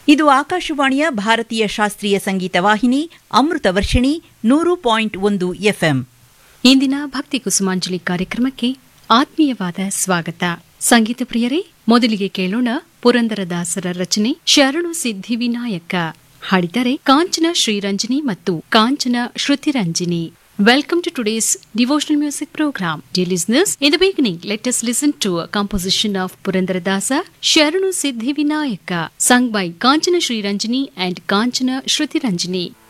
ಇದು ಆಕಾಶವಾಣಿಯ ಭಾರತೀಯ ಶಾಸ್ತ್ರೀಯ ಸಂಗೀತ ವಾಹಿನಿ ಅಮೃತ ವರ್ಷಿಣಿ ನೂರು ಪಾಯಿಂಟ್ ಒಂದು ಎಫ್ಎಂ ಇಂದಿನ ಭಕ್ತಿ ಕುಸುಮಾಂಜಲಿ ಕಾರ್ಯಕ್ರಮಕ್ಕೆ ಆತ್ಮೀಯವಾದ ಸ್ವಾಗತ ಸಂಗೀತ ಪ್ರಿಯರೇ ಮೊದಲಿಗೆ ಕೇಳೋಣ ಪುರಂದರದಾಸರ ರಚನೆ ಶರಣು ಸಿದ್ಧಿ ವಿನಾಯಕ ಹಾಡಿದರೆ ಕಾಂಚನ ಶ್ರೀರಂಜನಿ ಮತ್ತು ಕಾಂಚನ ಶ್ರುತಿರಂಜಿನಿ Welcome to today's devotional music program. Dear listeners, in the beginning, let us listen to a composition of Purandaradasa, Sharanu Siddhi Vinayaka, sung by Kanchana Sri Ranjani and Kanchana Shruti Ranjani.